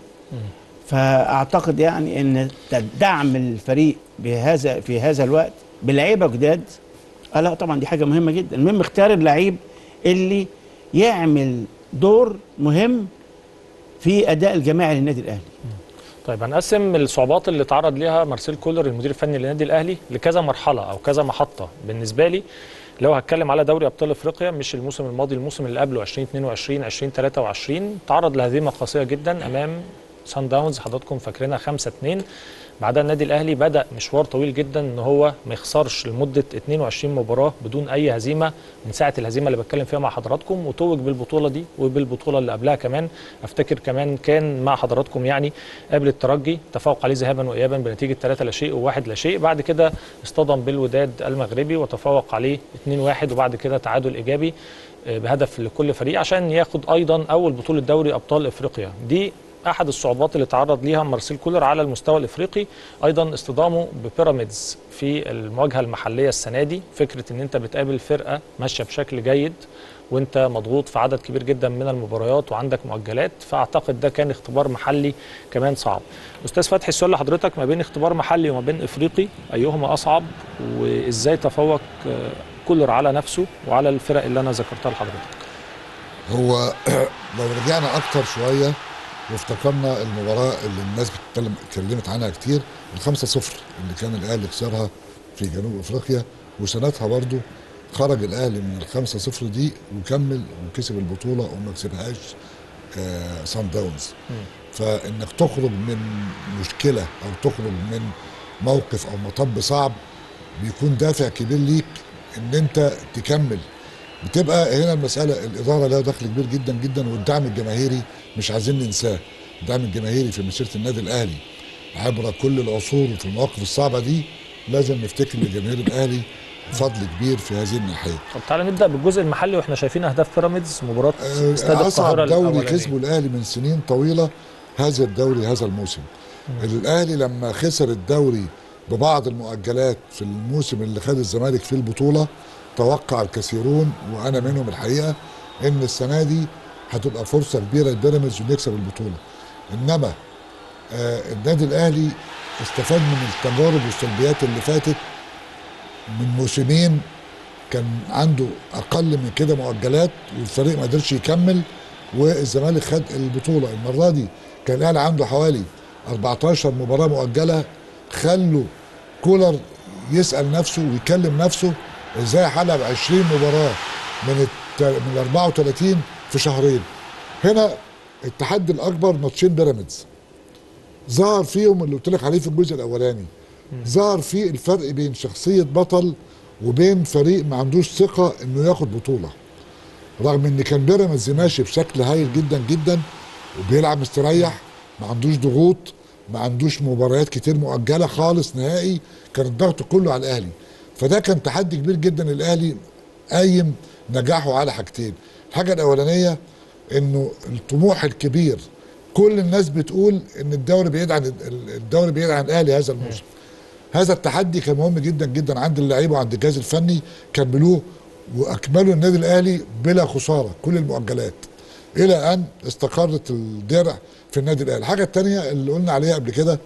فاعتقد يعني ان دعم الفريق بهذا في هذا الوقت بلعيبه جداد آه لا طبعا دي حاجه مهمه جدا المهم اختار اللعيب اللي يعمل دور مهم في اداء الجماعي للنادي الاهلي طيب هنقسم الصعوبات اللي تعرض ليها مارسيل كولر المدير الفني للنادي الاهلي لكذا مرحله او كذا محطه بالنسبه لي لو هتكلم على دوري ابطال افريقيا مش الموسم الماضي الموسم اللي قبله 2022 2023 تعرض لهزيمه قاسيه جدا امام سان داونز حضراتكم فاكرينها 5 2 بعدها النادي الاهلي بدا مشوار طويل جدا ان هو ما يخسرش لمده 22 مباراه بدون اي هزيمه من ساعه الهزيمه اللي بتكلم فيها مع حضراتكم وتوج بالبطوله دي وبالبطوله اللي قبلها كمان افتكر كمان كان مع حضراتكم يعني قبل الترجي تفوق عليه ذهابا وايابا بنتيجه 3 لا شيء وواحد لا شيء بعد كده اصطدم بالوداد المغربي وتفوق عليه 2-1 وبعد كده تعادل ايجابي آه، بهدف لكل فريق عشان ياخد ايضا اول بطوله دوري ابطال افريقيا دي احد الصعوبات اللي تعرض ليها مارسيل كولر على المستوى الافريقي ايضا اصطدامه ببيراميدز في المواجهه المحليه السنه دي فكره ان انت بتقابل فرقه ماشيه بشكل جيد وانت مضغوط في عدد كبير جدا من المباريات وعندك مؤجلات فاعتقد ده كان اختبار محلي كمان صعب استاذ فتحي السؤال لحضرتك ما بين اختبار محلي وما بين افريقي ايهما اصعب وازاي تفوق آه، كولر على نفسه وعلى الفرق اللي انا ذكرتها لحضرتك هو لو رجعنا اكتر شويه وافتكرنا المباراه اللي الناس بتتكلم اتكلمت عنها كتير الخمسة صفر اللي كان الاهلي خسرها في جنوب افريقيا وسنتها برضو خرج الاهلي من الخمسة صفر دي وكمل وكسب البطوله وما كسبهاش آه سان داونز فانك تخرج من مشكله او تخرج من موقف او مطب صعب بيكون دافع كبير ليك ان انت تكمل بتبقى هنا المساله الاداره لها دخل كبير جدا جدا والدعم الجماهيري مش عايزين ننساه الدعم الجماهيري في مسيره النادي الاهلي عبر كل العصور وفي المواقف الصعبه دي لازم نفتكر لجماهير الاهلي فضل كبير في هذه الناحيه طب تعالى نبدا بالجزء المحلي واحنا شايفين اهداف بيراميدز مباراه استاد اصعب القاهره دوري الأولانية. كسبه الاهلي من سنين طويله هذا الدوري هذا الموسم الاهلي لما خسر الدوري ببعض المؤجلات في الموسم اللي خد الزمالك فيه البطوله توقع الكثيرون وانا منهم الحقيقه ان السنه دي هتبقى فرصه كبيره لبيراميدز انه يكسب البطوله انما آه النادي الاهلي استفاد من التجارب والسلبيات اللي فاتت من موسمين كان عنده اقل من كده مؤجلات والفريق ما قدرش يكمل والزمالك خد البطوله المره دي كان الاهلي عنده حوالي 14 مباراه مؤجله خلوا كولر يسال نفسه ويكلم نفسه ازاي حلب 20 مباراه من الت... من ال 34 في شهرين هنا التحدي الاكبر ماتشين بيراميدز ظهر فيهم اللي قلت لك عليه في الجزء الاولاني ظهر فيه الفرق بين شخصيه بطل وبين فريق ما عندوش ثقه انه ياخد بطوله رغم ان كان بيراميدز ماشي بشكل هايل جدا جدا وبيلعب مستريح ما عندوش ضغوط ما عندوش مباريات كتير مؤجله خالص نهائي كان الضغط كله على الاهلي فده كان تحدي كبير جدا الاهلي قايم نجاحه على حاجتين الحاجه الاولانيه انه الطموح الكبير كل الناس بتقول ان الدوري بعيد عن الدوري بعيد عن الاهلي هذا الموسم هذا التحدي كان مهم جدا جدا عند اللعيبه وعند الجهاز الفني كملوه واكملوا النادي الاهلي بلا خساره كل المؤجلات الى ان استقرت الدرع في النادي الاهلي الحاجه الثانيه اللي قلنا عليها قبل كده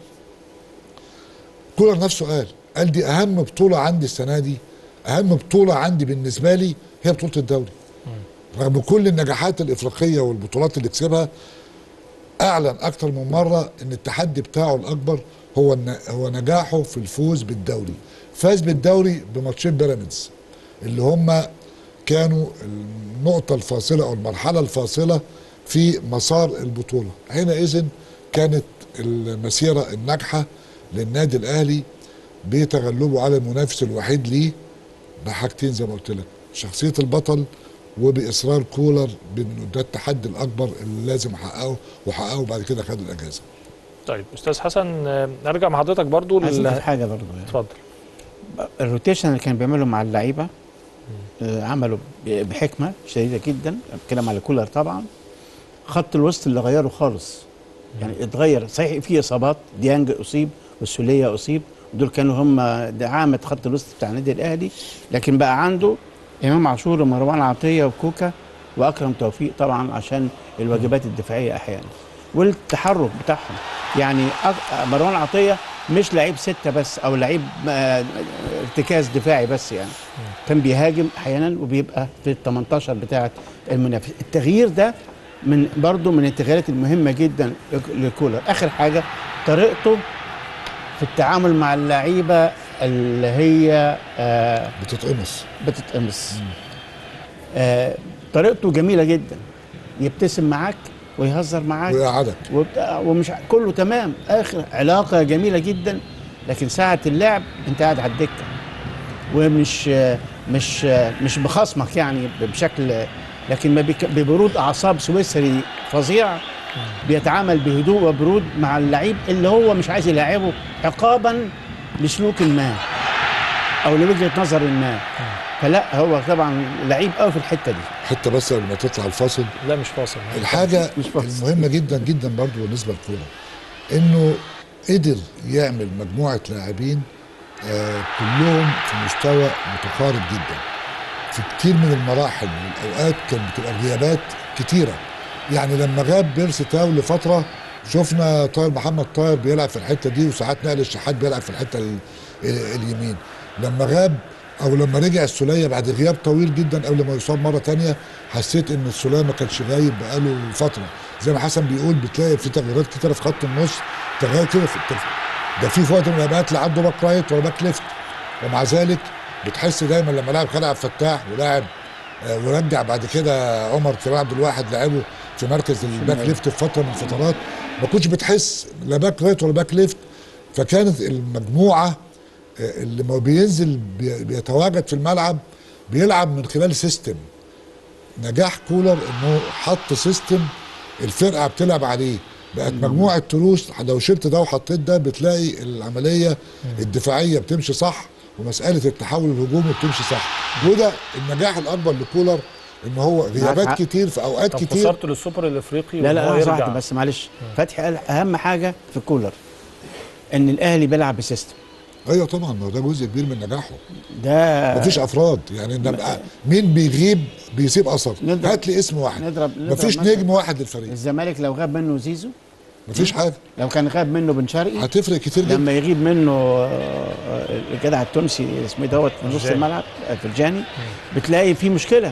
كولر نفسه قال قال دي اهم بطوله عندي السنه دي اهم بطوله عندي بالنسبه لي هي بطوله الدوري رغم كل النجاحات الافريقيه والبطولات اللي كسبها اعلن اكتر من مره ان التحدي بتاعه الاكبر هو هو نجاحه في الفوز بالدوري فاز بالدوري بماتشين بيراميدز اللي هم كانوا النقطه الفاصله او المرحله الفاصله في مسار البطوله حينئذ كانت المسيره الناجحه للنادي الاهلي بتغلبه على المنافس الوحيد ليه بحاجتين زي ما قلت لك شخصيه البطل وباصرار كولر بانه ده التحدي الاكبر اللي لازم احققه وحققه بعد كده خد الاجازه طيب استاذ حسن نرجع مع حضرتك برضو عايز لل- أضيف حاجه برضه يعني. اتفضل الروتيشن اللي كان بيعمله مع اللعيبه آه، عمله ب- بحكمه شديده جدا بتكلم على كولر طبعا خط الوسط اللي غيره خالص يعني اتغير صحيح في اصابات ديانج اصيب والسوليه اصيب دول كانوا هم دعامه خط الوسط بتاع النادي الاهلي لكن بقى عنده امام عاشور ومروان عطيه وكوكا واكرم توفيق طبعا عشان الواجبات الدفاعيه احيانا والتحرك بتاعهم يعني أك- مروان عطيه مش لعيب سته بس او لعيب آه، ارتكاز دفاعي بس يعني كان بيهاجم احيانا وبيبقى في ال 18 بتاعه المنافس التغيير ده من برضه من التغييرات المهمه جدا لك- لكولر اخر حاجه طريقته في التعامل مع اللعيبه اللي هي آه بتتقمص بتتقمص آه طريقته جميله جدا يبتسم معاك ويهزر معاك ويقعدك وبتاع ومش ع- كله تمام اخر علاقه جميله جدا لكن ساعه اللعب انت قاعد على الدكه ومش مش مش بخصمك يعني بشكل لكن ما بك- ببرود اعصاب سويسري فظيع بيتعامل بهدوء وبرود مع اللعيب اللي هو مش عايز يلاعبه عقابا لسلوك ما او لوجهه نظر ما فلا هو طبعا لعيب قوي في الحته دي حتى بس قبل ما تطلع الفاصل لا مش فاصل الحاجه مش فاصل. المهمه جدا جدا برضو بالنسبه لكولر انه قدر يعمل مجموعه لاعبين آه كلهم في مستوى متقارب جدا في كتير من المراحل والاوقات كانت بتبقى غيابات كتيره يعني لما غاب بيرسي تاو لفتره شفنا طاهر محمد طاهر بيلعب في الحته دي وساعات نقل الشحات بيلعب في الحته ال- ال- اليمين لما غاب او لما رجع السوليه بعد غياب طويل جدا قبل ما يصاب مره تانية حسيت ان السوليه ما كانش غايب بقاله فتره زي ما حسن بيقول بتلاقي في تغييرات كتيره في خط النص تغيير كده في التف... ده في في وقت من الاوقات لا عنده باك رايت ولا باك ليفت ومع ذلك بتحس دايما لما لاعب خالد عبد الفتاح ولاعب آه، ورجع بعد كده عمر كمال عبد الواحد لعبه في مركز الباك ليفت في فتره من الفترات ما كنتش بتحس لا باك رايت ولا باك ليفت فكانت المجموعه آه، اللي ما بينزل بي- بيتواجد في الملعب بيلعب من خلال سيستم نجاح كولر انه حط سيستم الفرقه بتلعب عليه بقت مجموعه تروس لو شلت ده وحطيت ده بتلاقي العمليه الدفاعيه بتمشي صح ومساله التحول الهجومي بتمشي صح وده النجاح الاكبر لكولر ان هو غيابات حق. كتير في اوقات طب كتير خسرته للسوبر الافريقي لا وإن لا هو لحظه يرجع. واحده بس معلش فتحي قال اهم حاجه في كولر ان الاهلي بيلعب بسيستم ايوه طبعا ما هو ده جزء كبير من نجاحه ده مفيش افراد يعني إن نبقى مين بيغيب بيسيب اثر نضرب- هات لي اسم واحد نضرب- نضرب مفيش مثلا. نجم واحد للفريق الزمالك لو غاب منه زيزو مفيش حاجه لو كان غاب منه بن شرقي هتفرق كتير جدا لما يغيب منه آه، الجدع التونسي اسمه إيه دوت في نص فرجاني. الملعب آه، فرجاني بتلاقي في مشكله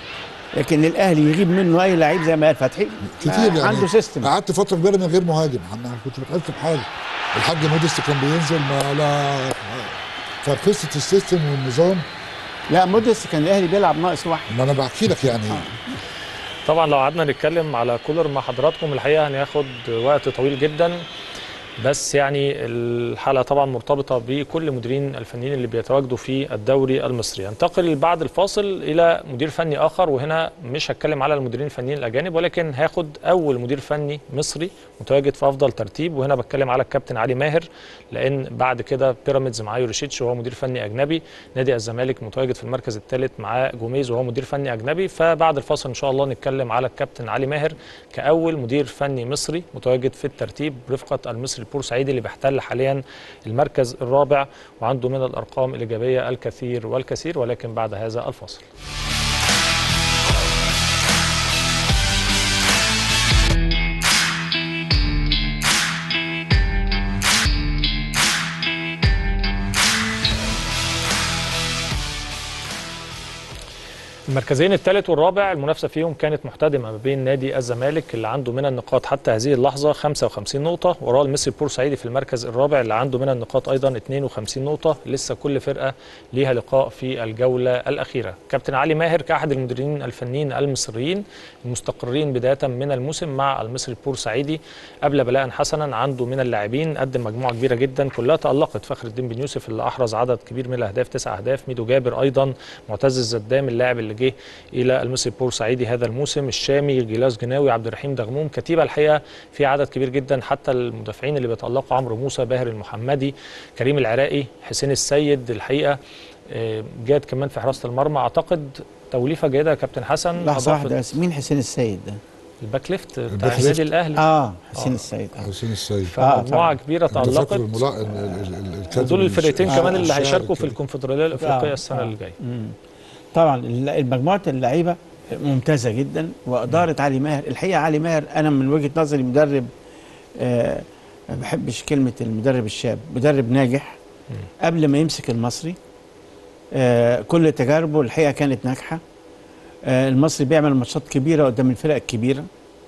لكن الاهلي يغيب منه اي لعيب زي ما قال فتحي كتير آه، يعني عنده سيستم قعدت فتره كبيره من غير مهاجم ما كنتش بتحس بحاجه الحاج موديست كان بينزل ما لا فقصه السيستم والنظام لا موديس كان الاهلي بيلعب ناقص واحد ما انا بحكي لك يعني طبعا لو قعدنا نتكلم على كولر مع حضراتكم الحقيقه هناخد وقت طويل جدا بس يعني الحلقه طبعا مرتبطه بكل مديرين الفنيين اللي بيتواجدوا في الدوري المصري انتقل بعد الفاصل الى مدير فني اخر وهنا مش هتكلم على المديرين الفنيين الاجانب ولكن هاخد اول مدير فني مصري متواجد في افضل ترتيب وهنا بتكلم على الكابتن علي ماهر لان بعد كده بيراميدز معاه يوريشيتش وهو مدير فني اجنبي نادي الزمالك متواجد في المركز الثالث معاه جوميز وهو مدير فني اجنبي فبعد الفاصل ان شاء الله نتكلم على الكابتن علي ماهر كاول مدير فني مصري متواجد في الترتيب برفقه المصري البورسعيدي اللي بيحتل حاليا المركز الرابع وعنده من الارقام الايجابيه الكثير والكثير ولكن بعد هذا الفاصل المركزين الثالث والرابع المنافسه فيهم كانت محتدمه ما بين نادي الزمالك اللي عنده من النقاط حتى هذه اللحظه 55 نقطه وراه المصري البورسعيدي في المركز الرابع اللي عنده من النقاط ايضا 52 نقطه لسه كل فرقه ليها لقاء في الجوله الاخيره كابتن علي ماهر كاحد المديرين الفنيين المصريين المستقرين بدايه من الموسم مع المصري البورسعيدي قبل بلاء حسنا عنده من اللاعبين قدم مجموعه كبيره جدا كلها تالقت فخر الدين بن يوسف اللي احرز عدد كبير من الاهداف تسع اهداف ميدو جابر ايضا معتز الزدام اللاعب اللي جه الى المصري البورسعيدي هذا الموسم الشامي جلاس جناوي عبد الرحيم دغموم كتيبه الحقيقه في عدد كبير جدا حتى المدافعين اللي بيتالقوا عمرو موسى باهر المحمدي كريم العراقي حسين السيد الحقيقه آه، جاد كمان في حراسه المرمى اعتقد توليفه جيده يا كابتن حسن لحظه أضافت واحده بس مين حسين السيد ده؟ الباك ليفت بتاع الباك النادي ليفت. الاهلي اه حسين آه. السيد آه. حسين السيد آه، فمجموعه طبعاً. كبيره انت فاكر تالقت الملا... ال- ال- ال- الكاتب دول الفرقتين الش- كمان اللي الشاعر هيشاركوا في كده. الكونفدراليه الافريقيه آه، السنه آه. اللي جايه مم. طبعا الل- مجموعه اللعيبه ممتازه جدا واداره علي ماهر الحقيقه علي ماهر انا من وجهه نظري مدرب آه ما بحبش كلمه المدرب الشاب مدرب ناجح قبل ما يمسك المصري آه كل تجاربه الحقيقه كانت ناجحه آه المصري بيعمل ماتشات كبيره قدام الفرق الكبيره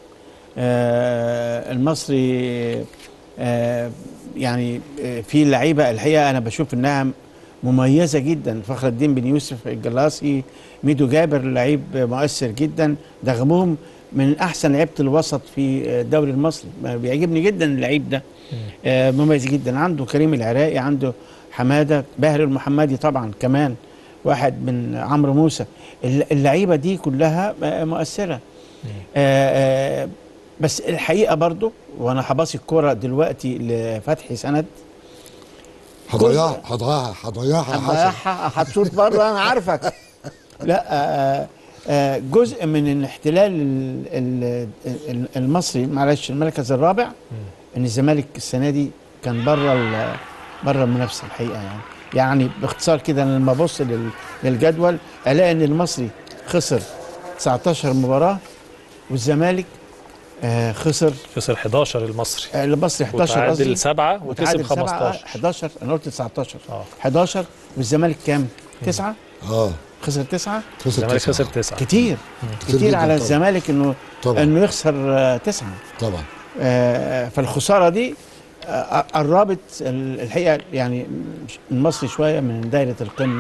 آه المصري آه يعني آه في لعيبه الحقيقه انا بشوف انها مميزه جدا فخر الدين بن يوسف الجلاصي ميدو جابر لعيب مؤثر جدا دغمهم من احسن لعيبه الوسط في الدوري المصري ما بيعجبني جدا اللعيب ده آه مميز جدا عنده كريم العراقي عنده حماده باهر المحمدي طبعا كمان واحد من عمرو موسى الل- اللعيبه دي كلها آه، مؤثره آه، آه، بس الحقيقه برضو وانا هباصي الكوره دلوقتي لفتحي سند هضيعها هضيعها هضيعها يا حسن هتضيعها هتشوط بره انا عارفك لا آه، آه، جزء من الاحتلال ال- ال- ال- المصري معلش المركز الرابع ان الزمالك السنه دي كان بره ال- بره المنافسه الحقيقه يعني يعني باختصار كده أنا لما ابص لل- للجدول الاقي ان المصري خسر 19 مباراه والزمالك آه، خسر خسر 11 المصري آه، المصري 11 وتعادل قصدي 7 وكسب وتعادل سبعة، 15 11 انا قلت 19 اه 11 والزمالك كام؟ 9 اه خسر 9 خسر الزمالك تسعة. خسر 9 كتير كتير كتير جداً على طبعاً. الزمالك انه طبعا انه يخسر 9 طبعا فالخساره دي آه، قربت ال- الحقيقه يعني المصري شويه من دايره القمه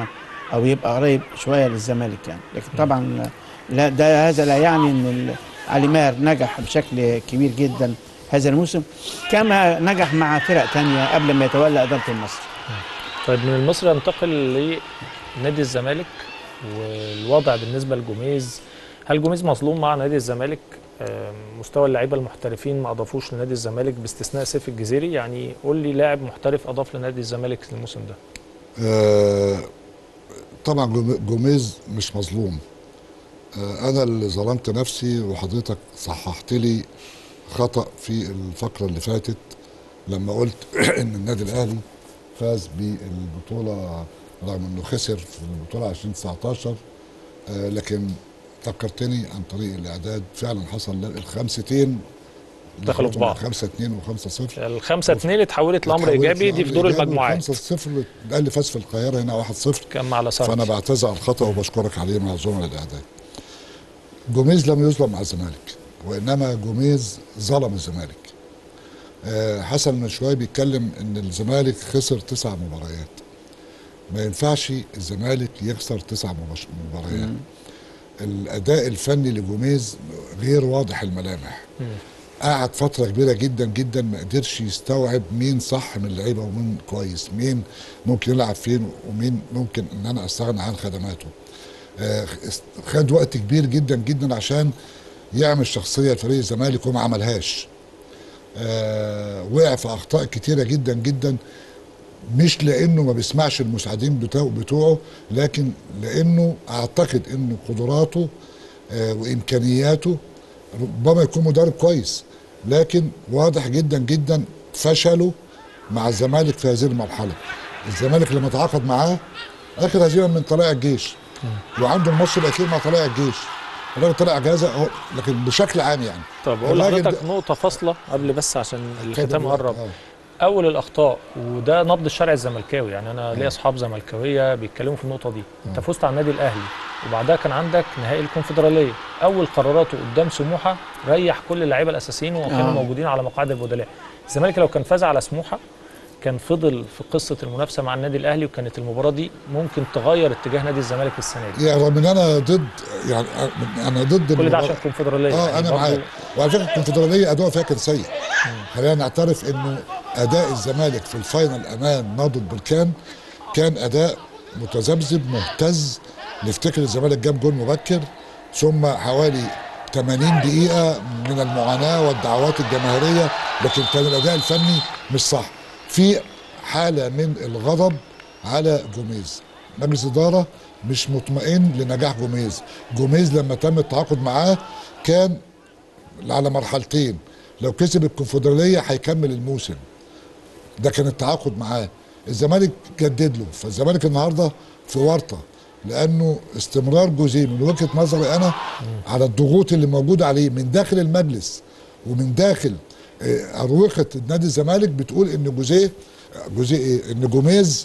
او يبقى قريب شويه للزمالك يعني لكن طبعا لا ده هذا لا يعني ان ال- علي ماهر نجح بشكل كبير جدا هذا الموسم كما نجح مع فرق تانية قبل ما يتولى اداره المصري طيب من المصري ننتقل لنادي الزمالك والوضع بالنسبه لجوميز هل جوميز مظلوم مع نادي الزمالك آم، مستوى اللعيبه المحترفين ما اضافوش لنادي الزمالك باستثناء سيف الجزيري يعني قول لي لاعب محترف اضاف لنادي الزمالك الموسم ده آه، طبعا جوم- جوميز مش مظلوم آه، انا اللي ظلمت نفسي وحضرتك صححت لي خطا في الفقره اللي فاتت لما قلت ان النادي الاهلي فاز بالبطوله رغم انه خسر في البطوله 2019 آه، لكن فكرتني عن طريق الاعداد فعلا حصل الخمستين دخلوا في بعض. 5 2 و5 0 الخمسة اتنين اتحولت لامر اتحولت ايجابي دي في دور لأمر إيجابي المجموعات 5 0 الاهلي فاز في القاهره هنا 1 0 كان على صار فانا بعتذر على الخطا وبشكرك عليه مع زملاء الاعداد. جوميز لم يظلم مع الزمالك وانما جوميز ظلم الزمالك. آه، حسن من شويه بيتكلم ان الزمالك خسر تسع مباريات. ما ينفعش الزمالك يخسر تسع مباش- مباريات. الاداء الفني لجوميز غير واضح الملامح. قعد فتره كبيره جدا جدا ما قدرش يستوعب مين صح من اللعيبه ومين كويس مين ممكن يلعب فين ومين ممكن ان انا استغنى عن خدماته آه، خد وقت كبير جدا جدا عشان يعمل شخصيه لفريق الزمالك وما عملهاش آه، وقع في اخطاء كتيره جدا جدا مش لانه ما بيسمعش المساعدين بتوعه, بتوعه لكن لانه اعتقد ان قدراته آه، وامكانياته ربما يكون مدرب كويس لكن واضح جدا جدا فشله مع الزمالك في هذه المرحله الزمالك لما تعاقد معاه اخر هزيمه من طلائع الجيش وعنده الماتش الاخير مع طلائع الجيش الراجل طلع اجازه هو- لكن بشكل عام يعني طب اقول الراجل لحضرتك ده- نقطة فاصلة قبل بس عشان الختام خد- قرب آه. اول الاخطاء وده نبض الشارع الزملكاوي يعني انا ليا اصحاب زملكاويه بيتكلموا في النقطه دي انت فزت على النادي الاهلي وبعدها كان عندك نهائي الكونفدراليه اول قراراته قدام سموحه ريح كل اللعيبه الاساسيين وكانوا آه. موجودين على مقاعد البدلاء الزمالك لو كان فاز على سموحه كان فضل في قصه المنافسه مع النادي الاهلي وكانت المباراه دي ممكن تغير اتجاه نادي الزمالك السنه دي يعني رغم ان انا ضد يعني انا ضد كل ده المباراة- عشان الكونفدراليه اه يعني انا برضو معاك وعلى فكره الكونفدراليه اداؤها فيها كان سيء خلينا نعترف انه اداء الزمالك في الفاينل امام نهضه بركان كان اداء متذبذب مهتز نفتكر الزمالك جاب جول مبكر ثم حوالي 80 دقيقة من المعاناة والدعوات الجماهيرية لكن كان الأداء الفني مش صح في حالة من الغضب على جوميز مجلس إدارة مش مطمئن لنجاح جوميز جوميز لما تم التعاقد معاه كان على مرحلتين لو كسب الكونفدرالية هيكمل الموسم ده كان التعاقد معاه الزمالك جدد له فالزمالك النهارده في ورطه لانه استمرار جوزيه من وجهه نظري انا على الضغوط اللي موجوده عليه من داخل المجلس ومن داخل آه، اروقه نادي الزمالك بتقول ان جوزيه جوزيه ايه ان جوميز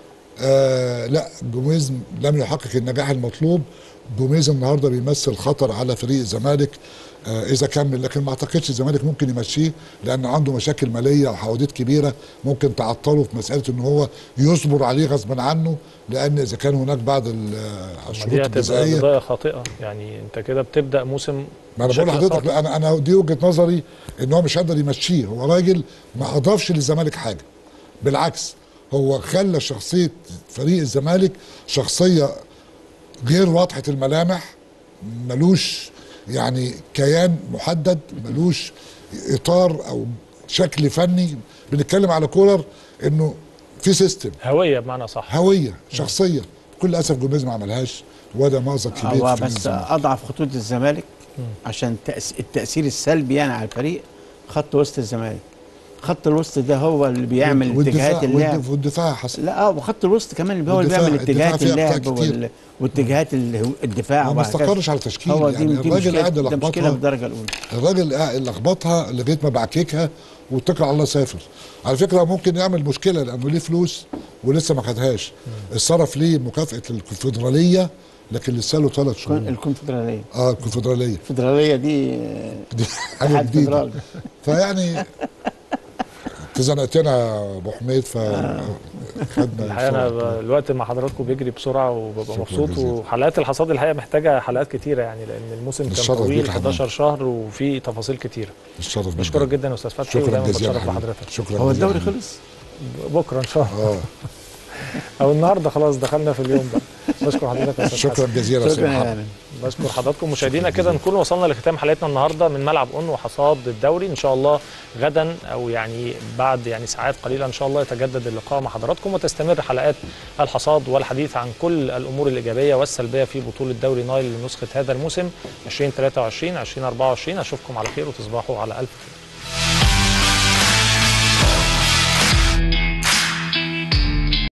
آه لا جوميز لم يحقق النجاح المطلوب جوميز النهارده بيمثل خطر على فريق الزمالك آه اذا كمل لكن ما اعتقدش الزمالك ممكن يمشيه لان عنده مشاكل ماليه وحواديت كبيره ممكن تعطله في مساله ان هو يصبر عليه غصبا عنه لان اذا كان هناك بعض ال- آه، دي الشروط هتبقى الجزائيه بدايه خاطئه يعني انت كده بتبدا موسم ما انا بقول بشكل لحضرتك خاطئ. لا انا انا دي وجهه نظري ان هو مش قادر يمشيه هو راجل ما اضافش للزمالك حاجه بالعكس هو خلى شخصيه فريق الزمالك شخصيه غير واضحه الملامح ملوش يعني كيان محدد ملوش اطار او شكل فني بنتكلم على كولر انه في سيستم هويه بمعنى صح هويه شخصيه بكل اسف جوميز ما عملهاش وده مأزق كبير هو في فريق بس الزمالك. اضعف خطوط الزمالك عشان تأس- التاثير السلبي يعني على الفريق خط وسط الزمالك خط الوسط ده هو اللي بيعمل والدفاع- اتجاهات اللعب والدف- والدفاع حسن لا اه وخط الوسط كمان اللي هو اللي والدفاع- بيعمل الدفاع اتجاهات فيه أخطاء اللعب كتير. وال... واتجاهات ال- الدفاع هو ما وهكذا. استقرش على تشكيل هو يعني دي, دي الراجل مشكله قاعد ده مشكله يلخبطها بالدرجه الاولى الراجل قاعد لخبطها لغايه ما بعككها واتكل على الله سافر على فكره ممكن يعمل مشكله لانه ليه فلوس ولسه ما خدهاش اتصرف ليه مكافاه الكونفدراليه لكن لسه له ثلاث شهور الكونفدراليه اه الكونفدراليه الفدراليه دي آه، دي حاجه اتحاد جديده فدرالي. فيعني انت زنقتنا يا ابو حميد ف خدنا الحقيقه انا فرصة. ب- الوقت مع حضراتكم بيجري بسرعه وببقى شكراً مبسوط جزيلاً. وحلقات الحصاد الحقيقه محتاجه حلقات كتيره يعني لان الموسم كان الشرف طويل بيك يا حبيبي. 11 شهر وفي تفاصيل كتيره الشرف بيك. بشكرك جدا يا استاذ فتحي شكرا ودايما جزيلا بتشرف حبيبي. بحضرتك شكرا هو جزيلا الدوري حبيبي. خلص بكره ان شاء الله اه او النهارده خلاص دخلنا في اليوم ده بشكر حضرتك يا استاذ شكرا حسن. جزيلا يا شكرا أستاذ محمد. يعني بشكر حضراتكم مشاهدينا كده نكون وصلنا لختام حلقتنا النهارده من ملعب اون وحصاد الدوري ان شاء الله غدا او يعني بعد يعني ساعات قليله ان شاء الله يتجدد اللقاء مع حضراتكم وتستمر حلقات الحصاد والحديث عن كل الامور الايجابيه والسلبيه في بطوله دوري نايل لنسخه هذا الموسم 2023 2024 اشوفكم على خير وتصبحوا على الف خير